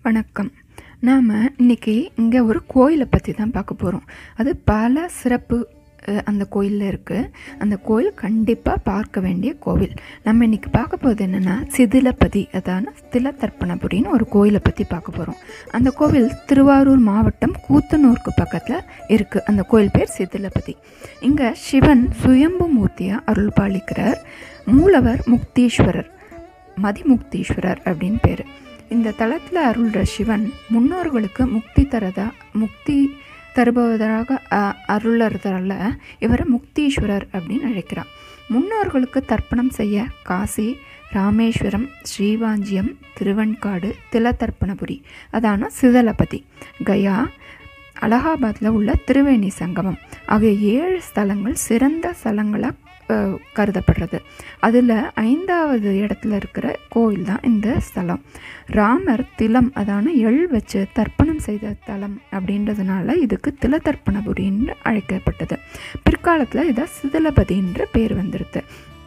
வணக்கம் நாம் இன்னைக்கு இங்கே ஒரு கோயிலை பற்றி தான் பார்க்க போகிறோம் அது பல சிறப்பு அஹ், அந்த கோயிலில் இருக்குது அந்த கோயில் கண்டிப்பாக பார்க்க வேண்டிய கோவில் நம்ம இன்னைக்கு பார்க்க போகிறது என்னென்னா சிதிலப்பதி அதான திலத்தர்ப்பணபுரின்னு ஒரு கோயிலை பற்றி பார்க்க போகிறோம் அந்த கோவில் திருவாரூர் மாவட்டம் கூத்தனூருக்கு பக்கத்தில் இருக்குது அந்த கோயில் பேர் சிதிலப்பதி இங்கே சிவன் சுயம்பு மூர்த்தியாக அருள் பாலிக்கிறார் மூலவர் முக்தீஸ்வரர் மதிமுக்தீஸ்வரர் அப்படின்னு பேர் இந்த தலத்தில் அருள்ற சிவன் முன்னோர்களுக்கு முக்தி தரதா முக்தி தருபவதாக அ- அருளறதால இவரை முக்தீஸ்வரர் அப்படின்னு அழைக்கிறான் முன்னோர்களுக்கு தர்ப்பணம் செய்ய காசி ராமேஸ்வரம் ஸ்ரீவாஞ்சியம் திருவன்காடு திலதர்ப்பணபுரி அதான சிதலபதி கயா அலகாபாத்தில் உள்ள திரிவேணி சங்கமம் ஆகிய ஏழு ஸ்தலங்கள் சிறந்த ஸ்தலங்களாக கருதப்படுறது அதில் ஐந்தாவது இடத்துல இருக்கிற கோயில் தான் இந்த ஸ்தலம் ராமர் திலம் அதான எள் வச்சு தர்ப்பணம் செய்த தலம் அப்படின்றதுனால இதுக்கு திலதர்ப்பணபுரின்னு அழைக்கப்பட்டது பிற்காலத்தில் இதை சிதலபதின்ற பேர் வந்துடுது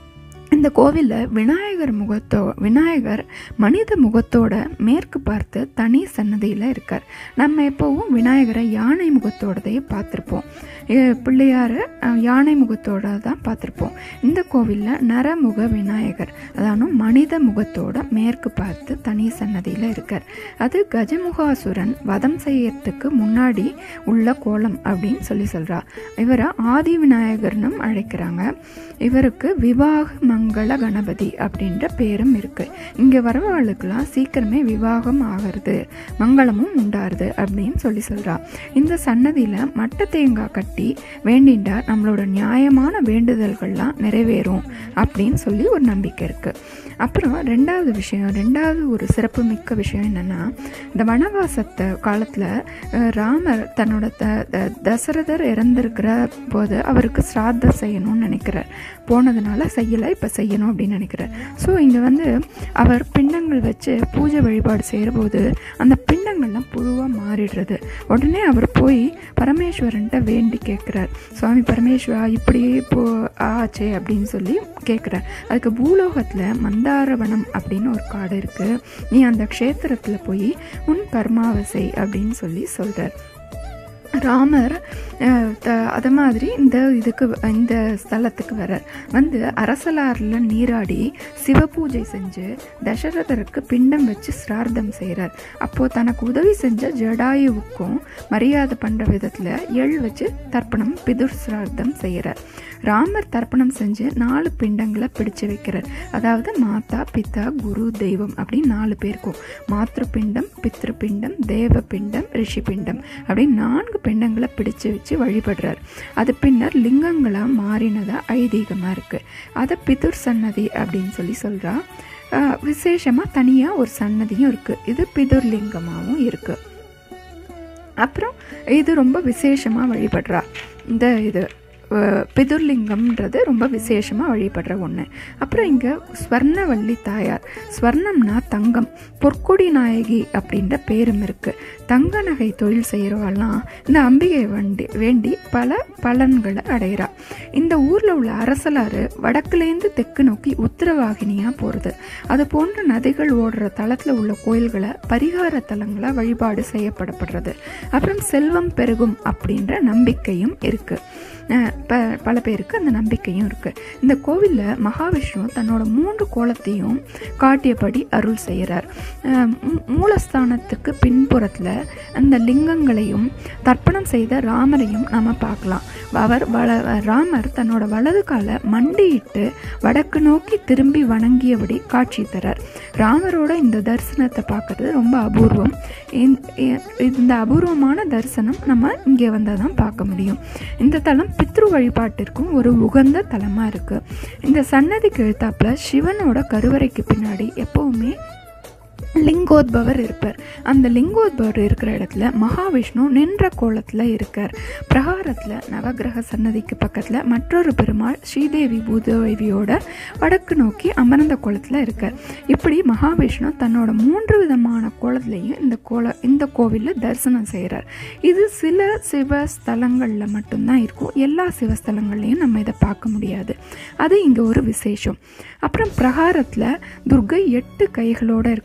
இந்த கோவிலில் விநாயகர் முகத்தோ விநாயகர் மனித முகத்தோட மேற்கு பார்த்து தனி சன்னதியில் இருக்கார் நம்ம எப்போவும் விநாயகரை யானை முகத்தோடதையே பார்த்துருப்போம் எ- பிள்ளையாரை அஹ், யானை முகத்தோட தான் பார்த்துருப்போம் இந்த கோவிலில் நரமுக விநாயகர் அதான மனித முகத்தோட மேற்கு பார்த்து தனி சன்னதியில் இருக்கார் அது கஜமுகாசுரன் வதம் செய்யறதுக்கு முன்னாடி உள்ள கோலம் அப்படின்னு சொல்லி சொல்றா இவரை ஆதி விநாயகர்னும் அழைக்கிறாங்க இவருக்கு விவாக மங்கள கணபதி அப்படின்ற பேரும் இருக்கு இங்கே வரவர்களுக்கெல்லாம் சீக்கிரமே விவாகம் ஆகிறது மங்களமும் உண்டாருது அப்படின்னு சொல்லி சொல்றா இந்த சன்னதியில் மட்டை தேங்காய் கட்டி வேண்டிண்டா நம்மளோட நியாயமான வேண்டுதல்கள்லாம் நிறைவேறும் அப்படின்னு சொல்லி ஒரு நம்பிக்கை இருக்கு அப்புறம் ரெண்டாவது விஷயம் ரெண்டாவது ஒரு சிறப்பு மிக்க விஷயம் என்னன்னா இந்த வனவாசத்தை காலத்தில் ராமர் தன்னோட த த- தசரதர் இறந்திருக்கிற போது அவருக்கு சிராத்தம் செய்யணும்னு நினைக்கிறார் போனதுனால செய்யலை இப்போ செய்யணும் அப்படின்னு நினைக்கிறார் ஸோ இங்கே வந்து அவர் பிண்டங்கள் வச்சு பூஜை வழிபாடு செய்கிற போது அந்த பிண்டங்கள்லாம் புழுவாக மாறிடுறது உடனே அவர் போய் பரமேஸ்வரன்ட்ட வேண்டி கேட்குறார் சுவாமி பரமேஸ்வரா இப்படியே இப்போ ஆச்சே அப்படின்னு சொல்லி கேட்குறார் அதுக்கு பூலோகத்தில் மந்தாரவனம் அப்படின்னு ஒரு காடு இருக்குது நீ அந்த க்ஷேத்திரத்தில் போய் உன் கர்மாவசை அப்படின்னு சொல்லி சொல்கிறார் ராமர் அஹ், த அது மாதிரி இந்த இதுக்கு இந்த ஸ்தலத்துக்கு வரார் வந்து அரசலாரில் நீராடி சிவபூஜை செஞ்சு தசரதருக்கு பிண்டம் வச்சு சிரார்த்தம் செய்கிறார் அப்போது தனக்கு உதவி செஞ்ச ஜடாயுவுக்கும் மரியாதை பண்ணுற விதத்தில் எள் வச்சு தர்ப்பணம் பிதுர் சிரார்த்தம் செய்கிறார் ராமர் தர்ப்பணம் செஞ்சு நாலு பிண்டங்களை பிடிச்சு வைக்கிறார் அதாவது மாதா பிதா குரு தெய்வம் அப்படின்னு நாலு பேருக்கும் மாத்ரு பிண்டம் பித்ரு பிண்டம் தேவ பிண்டம் ரிஷி பிண்டம் அப்படின்னு நான்கு பிண்டங்களை பிடிச்சு வச்சு வழிபடுறார் அது பின்னர் லிங்கங்களாக மாறினதா ஐதீகமாக இருக்குது அதை பிதுர் சன்னதி அப்படின்னு சொல்லி சொல்கிறா விசேஷமாக தனியாக ஒரு சன்னதியும் இருக்குது இது பிதுர் லிங்கமாகவும் இருக்குது அப்புறம் இது ரொம்ப விசேஷமாக வழிபடுறா இந்த இது அஹ், பிதுர்லிங்கம்ன்றது ரொம்ப விசேஷமாக வழிபடுற ஒன்று அப்புறம் இங்கே ஸ்வர்ணவள்ளி தாயார் ஸ்வர்ணம்னா தங்கம் பொற்கொடி நாயகி அப்படின்ற பேரும் இருக்குது தங்க நகை தொழில் செய்கிறவெல்லாம் இந்த அம்பிகை வண்டி வேண்டி பல பலன்களை அடைகிறா இந்த ஊரில் உள்ள அரசலாறு வடக்குலேருந்து தெற்கு நோக்கி உத்தரவாகினியாக போகிறது அது போன்ற நதிகள் ஓடுற தளத்தில் உள்ள கோயில்களை பரிகார தலங்களாக வழிபாடு செய்யப்படப்படுறது அப்புறம் செல்வம் பெருகும் அப்படின்ற நம்பிக்கையும் இருக்குது ப பல பேருக்கு அந்த நம்பிக்கையும் இருக்குது இந்த கோவிலில் மகாவிஷ்ணு தன்னோட மூன்று கோலத்தையும் காட்டியபடி அருள் செய்கிறார் அஹ் மூ- மூலஸ்தானத்துக்கு பின்புறத்தில் அந்த லிங்கங்களையும் தர்ப்பணம் செய்த ராமரையும் நம்ம பார்க்கலாம் அவர் வள ராமர் தன்னோட வலது காலை மண்டியிட்டு வடக்கு நோக்கி திரும்பி வணங்கியபடி காட்சி தரார் ராமரோட இந்த தரிசனத்தை பார்க்கறது ரொம்ப அபூர்வம் இந்த- இந்த அபூர்வமான தரிசனம் நம்ம இங்கே வந்தால் தான் பார்க்க முடியும் இந்த தலம் பித்ரு வழிபாட்டிற்கும் ஒரு உகந்த தலமாக இருக்குது இந்த சன்னதிக்கு எழுத்தாப்புல சிவனோட கருவறைக்கு பின்னாடி எப்போவுமே லிங்கோத்பவர் இருப்பார் அந்த லிங்கோத்பவர் இருக்கிற இடத்துல மகாவிஷ்ணு நின்ற கோலத்தில் இருக்கார் பிரகாரத்தில் நவக்கிரக சன்னதிக்கு பக்கத்தில் மற்றொரு பெருமாள் ஸ்ரீதேவி பூதேவியோட வடக்கு நோக்கி அமர்ந்த கோலத்தில் இருக்கார் இப்படி மகாவிஷ்ணு தன்னோட மூன்று விதமான கோலத்துலேயும் இந்த கோல இந்த கோவிலில் தரிசனம் செய்கிறார் இது சில சிவ ஸ்தலங்களில் மட்டும்தான் இருக்கும் எல்லா சிவஸ்தலங்கள்லையும் நம்ம இதை பார்க்க முடியாது அது இங்கே ஒரு விசேஷம் அப்புறம் பிரகாரத்தில் துர்கை எட்டு கைகளோடு இருக்கா அதாவது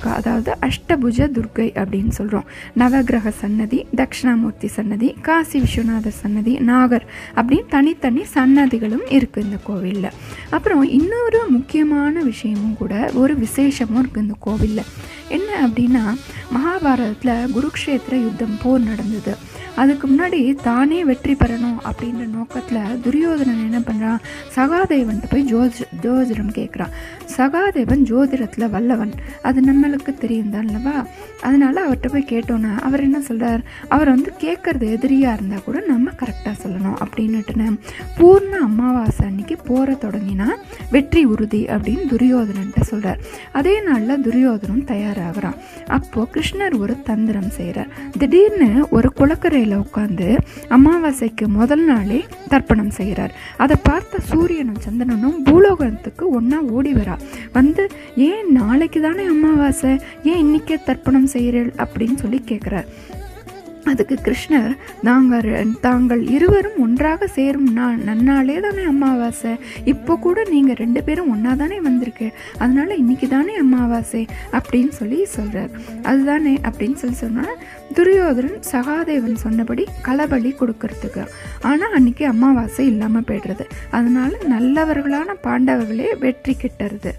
அதாவது அஷ்டபுஜ துர்க்கை அப்படின்னு சொல்கிறோம் நவகிரக சன்னதி தட்சிணாமூர்த்தி சன்னதி காசி விஸ்வநாதர் சன்னதி நாகர் அப்படின்னு தனித்தனி சன்னதிகளும் இருக்குது இந்த கோவிலில் அப்புறம் இன்னொரு முக்கியமான விஷயமும் கூட ஒரு விசேஷமும் இருக்குது இந்த கோவிலில் என்ன அப்படின்னா மகாபாரதத்தில் குருக்ஷேத்திர யுத்தம் போர் நடந்தது அதுக்கு முன்னாடி தானே வெற்றி பெறணும் அப்படின்ற நோக்கத்தில் துரியோதனன் என்ன பண்ணுறான் சகாதேவன்ட்டு போய் ஜோதி ஜோதிடம் கேட்குறான் சகாதேவன் ஜோதிடத்தில் வல்லவன் அது நம்மளுக்கு தெரியும் தான் அல்லவா அதனால அவர்கிட்ட போய் கேட்டோன்னா அவர் என்ன சொல்கிறார் அவர் வந்து கேட்குறது எதிரியாக இருந்தால் கூட நம்ம கரெக்டாக சொல்லணும் அப்படின்னுட்டுன்னு பூர்ண அமாவாசை அன்னைக்கு போற தொடங்கினா வெற்றி உறுதி அப்படின்னு துரியோதனன்ட்ட சொல்கிறார் அதே நாளில் துரியோதனன் தயாராகிறான் அப்போது கிருஷ்ணர் ஒரு தந்திரம் செய்கிறார் திடீர்னு ஒரு குளக்கரையில் உட்காந்து அமாவாசைக்கு முதல் நாளே தர்ப்பணம் செய்கிறார் அதை பார்த்த சூரியனும் சந்திரனும் பூலோகத்துக்கு ஒன்றா ஓடி வரா வந்து ஏன் நாளைக்கு தானே அமாவாசை ஏன் இன்னைக்கே தர்ப்பணம் செய்கிறீள் அப்படின்னு சொல்லி கேட்குறார் அதுக்கு கிருஷ்ணர் நாங்கள் தாங்கள் இருவரும் ஒன்றாக சேரும் நாள் நன்னாளே தானே அமாவாசை இப்போ கூட நீங்கள் ரெண்டு பேரும் ஒன்றா தானே வந்திருக்கு அதனால இன்னைக்கு தானே அமாவாசை அப்படின்னு சொல்லி சொல்கிறார் அதுதானே அப்படின்னு சொல்லி சொன்னால் துரியோதரன் சகாதேவன் சொன்னபடி களபலி கொடுக்கறதுக்கு ஆனால் அன்னைக்கு அமாவாசை இல்லாமல் போய்டுறது அதனால நல்லவர்களான பாண்டவர்களே வெற்றி கிட்டுறது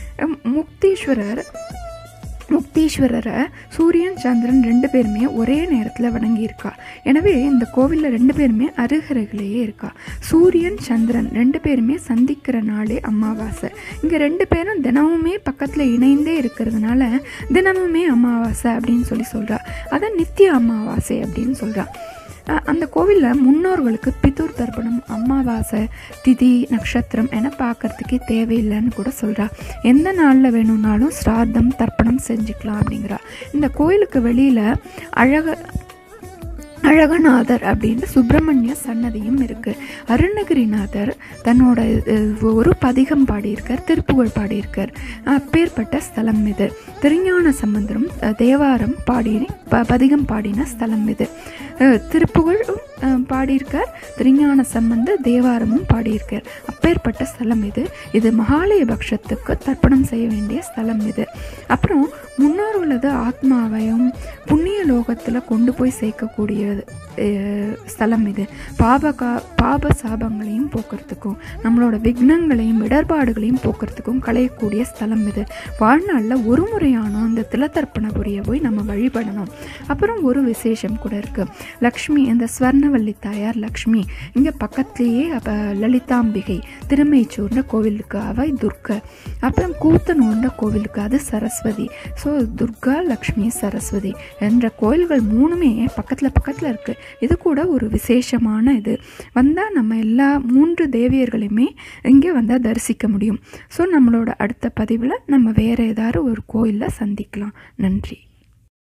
முக்தீஸ்வரர் முக்தீஸ்வரரை சூரியன் சந்திரன் ரெண்டு பேருமே ஒரே நேரத்தில் வணங்கியிருக்கா எனவே இந்த கோவிலில் ரெண்டு பேருமே அருகருகிலேயே இருக்கா சூரியன் சந்திரன் ரெண்டு பேருமே சந்திக்கிற நாளே அமாவாசை இங்கே ரெண்டு பேரும் தினமுமே பக்கத்தில் இணைந்தே இருக்கிறதுனால தினமுமே அமாவாசை அப்படின்னு சொல்லி சொல்கிறா அதை நித்திய அமாவாசை அப்படின்னு சொல்கிறா அந்த கோவிலில் முன்னோர்களுக்கு பித்தூர் தர்ப்பணம் அமாவாசை திதி நட்சத்திரம் என பார்க்கறதுக்கே தேவையில்லைன்னு கூட சொல்கிறா எந்த நாளில் வேணும்னாலும் ஸ்ராத்தம் தர்ப்பணம் செஞ்சுக்கலாம் அப்படிங்கிறா இந்த கோயிலுக்கு வெளியில் அழக அழகநாதர் அப்படின்னு சுப்பிரமணிய சன்னதியும் இருக்குது அருணகிரிநாதர் தன்னோட ஒரு பதிகம் பாடியிருக்கார் திருப்புகழ் பாடியிருக்கார் அப்பேற்பட்ட ஸ்தலம் இது திருஞான சம்பந்தரும் தேவாரம் பாடி ப பதிகம் பாடின ஸ்தலம் இது திருப்புகழும் பாடியிருக்கார் திருஞான சம்பந்த தேவாரமும் பாடியிருக்கார் அப்பேற்பட்ட ஸ்தலம் இது இது மகாலயபக்ஷத்துக்கு தர்ப்பணம் செய்ய வேண்டிய ஸ்தலம் இது அப்புறம் முன்னோர்களது ஆத்மாவையும் புண்ணிய லோகத்தில் கொண்டு போய் சேர்க்கக்கூடிய ஸ்தலம் இது பாப கா பாப சாபங்களையும் போக்குறதுக்கும் நம்மளோட விக்னங்களையும் இடர்பாடுகளையும் போக்குறதுக்கும் களையக்கூடிய ஸ்தலம் இது வாழ்நாளில் ஒரு முறையானோம் இந்த திலத்தர்ப்பண புரிய போய் நம்ம வழிபடணும் அப்புறம் ஒரு விசேஷம் கூட இருக்குது லக்ஷ்மி இந்த ஸ்வர்ணவல்லி தாயார் லக்ஷ்மி இங்கே பக்கத்துலேயே அப்போ லலிதாம்பிகை திருமைச்சூர்ன்ற கோவிலுக்கு அவை துர்க்கை அப்புறம் கூத்தனூர்ன்ற கோவிலுக்கு அது சரஸ்வதி ஸோ துர்கா லக்ஷ்மி சரஸ்வதி என்ற கோயில்கள் மூணுமே பக்கத்தில் பக்கத்தில் இருக்குது இது கூட ஒரு விசேஷமான இது வந்தால் நம்ம எல்லா மூன்று தேவியர்களையுமே இங்கே வந்தால் தரிசிக்க முடியும் ஸோ நம்மளோட அடுத்த பதிவில் நம்ம வேறு ஏதாவது ஒரு கோயிலில் சந்திக்கலாம் நன்றி